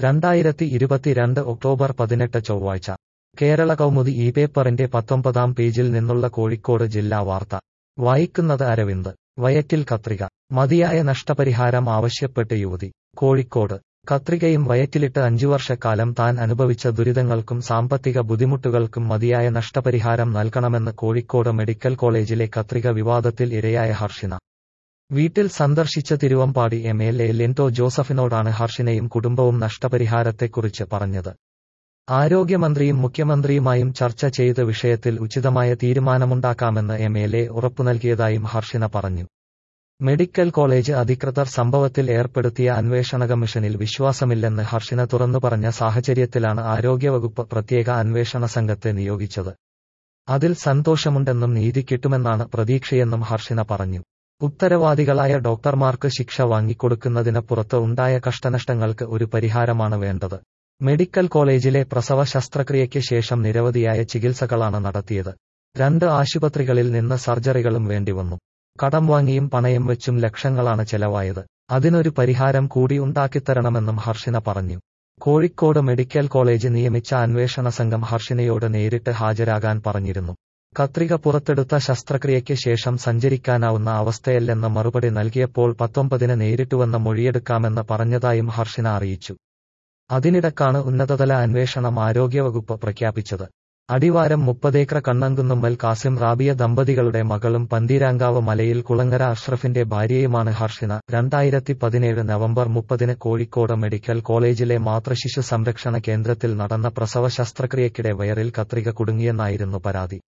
രണ്ടായിരത്തി ഇരുപത്തിരണ്ട് ഒക്ടോബർ പതിനെട്ട് ചൊവ്വാഴ്ച കേരള കൗമുദി ഈ പേപ്പറിന്റെ പത്തൊമ്പതാം പേജിൽ നിന്നുള്ള കോഴിക്കോട് ജില്ലാ വാർത്ത വായിക്കുന്നത് അരവിന്ദ് വയറ്റിൽ കത്രിക മതിയായ നഷ്ടപരിഹാരം ആവശ്യപ്പെട്ട് യുവതി കോഴിക്കോട് കത്രികയും വയറ്റിലിട്ട് അഞ്ചു വർഷക്കാലം താൻ അനുഭവിച്ച ദുരിതങ്ങൾക്കും സാമ്പത്തിക ബുദ്ധിമുട്ടുകൾക്കും മതിയായ നഷ്ടപരിഹാരം നൽകണമെന്ന് കോഴിക്കോട് മെഡിക്കൽ കോളേജിലെ കത്രിക വിവാദത്തിൽ ഇരയായ ഹർഷിന വീട്ടിൽ സന്ദർശിച്ച Thiruvambady M L A Linto ജോസഫിനോടാണ് ഹർഷിനയും കുടുംബവും നഷ്ടപരിഹാരത്തെക്കുറിച്ച് പറഞ്ഞത് ആരോഗ്യമന്ത്രിയും മുഖ്യമന്ത്രിയുമായും ചർച്ച ചെയ്ത വിഷയത്തിൽ ഉചിതമായ തീരുമാനമുണ്ടാക്കാമെന്ന് എം എൽ എ ഉറപ്പു നൽകിയതായും ഹർഷിന പറഞ്ഞു മെഡിക്കൽ കോളേജ് അധികൃതർ സംഭവത്തിൽ ഏർപ്പെടുത്തിയ അന്വേഷണ കമ്മീഷനിൽ വിശ്വാസമില്ലെന്ന് ഹർഷിന തുറന്നു പറഞ്ഞ സാഹചര്യത്തിലാണ് ആരോഗ്യവകുപ്പ് പ്രത്യേക അന്വേഷണ സംഘത്തെ നിയോഗിച്ചത് അതിൽ സന്തോഷമുണ്ടെന്നും നീതി കിട്ടുമെന്നാണ് പ്രതീക്ഷയെന്നും ഹർഷിന പറഞ്ഞു ഉത്തരവാദികളായ ഡോക്ടർമാർക്ക് ശിക്ഷ വാങ്ങിക്കൊടുക്കുന്നതിനപ്പുറത്ത് ഉണ്ടായ കഷ്ടനഷ്ടങ്ങൾക്ക് ഒരു പരിഹാരമാണ് വേണ്ടത് മെഡിക്കൽ കോളേജിലെ പ്രസവ ശസ്ത്രക്രിയയ്ക്ക് ശേഷം നിരവധിയായ ചികിത്സകളാണ് നടത്തിയത് രണ്ട് ആശുപത്രികളിൽ നിന്ന് സർജറികളും വേണ്ടിവന്നു കടം വാങ്ങിയും പണയം വെച്ചും ലക്ഷങ്ങളാണ് ചെലവായത് അതിനൊരു പരിഹാരം കൂടി ഉണ്ടാക്കിത്തരണമെന്നും ഹർഷിന പറഞ്ഞു കോഴിക്കോട് മെഡിക്കൽ കോളേജ് നിയമിച്ച അന്വേഷണ സംഘം ഹർഷിനയോട് നേരിട്ട് ഹാജരാകാൻ പറഞ്ഞിരുന്നു കത്രിക പുറത്തെടുത്ത ശസ്ത്രക്രിയയ്ക്ക് ശേഷം സഞ്ചരിക്കാനാവുന്ന അവസ്ഥയല്ലെന്ന മറുപടി നൽകിയപ്പോൾ പത്തൊമ്പതിന് നേരിട്ടുവന്ന മൊഴിയെടുക്കാമെന്ന് പറഞ്ഞതായും ഹർഷിന അറിയിച്ചു അതിനിടക്കാണ് ഉന്നതതല അന്വേഷണം ആരോഗ്യവകുപ്പ് പ്രഖ്യാപിച്ചത് അടിവാരം മുപ്പതേക്കർ കണ്ണങ്കുന്നുമ്മൽ കാസിം റാബിയ ദമ്പതികളുടെ മകളും പന്തീരാങ്കാവ് മലയിൽ കുളങ്ങര അഷ്റഫിന്റെ ഭാര്യയുമാണ് ഹർഷിന രണ്ടായിരത്തി പതിനേഴ് നവംബർ മുപ്പതിന് കോഴിക്കോട് മെഡിക്കൽ കോളേജിലെ മാതൃശിശു സംരക്ഷണ കേന്ദ്രത്തിൽ നടന്ന പ്രസവ ശസ്ത്രക്രിയയ്ക്കിടെ വയറിൽ കത്രിക കുടുങ്ങിയെന്നായിരുന്നു പരാതി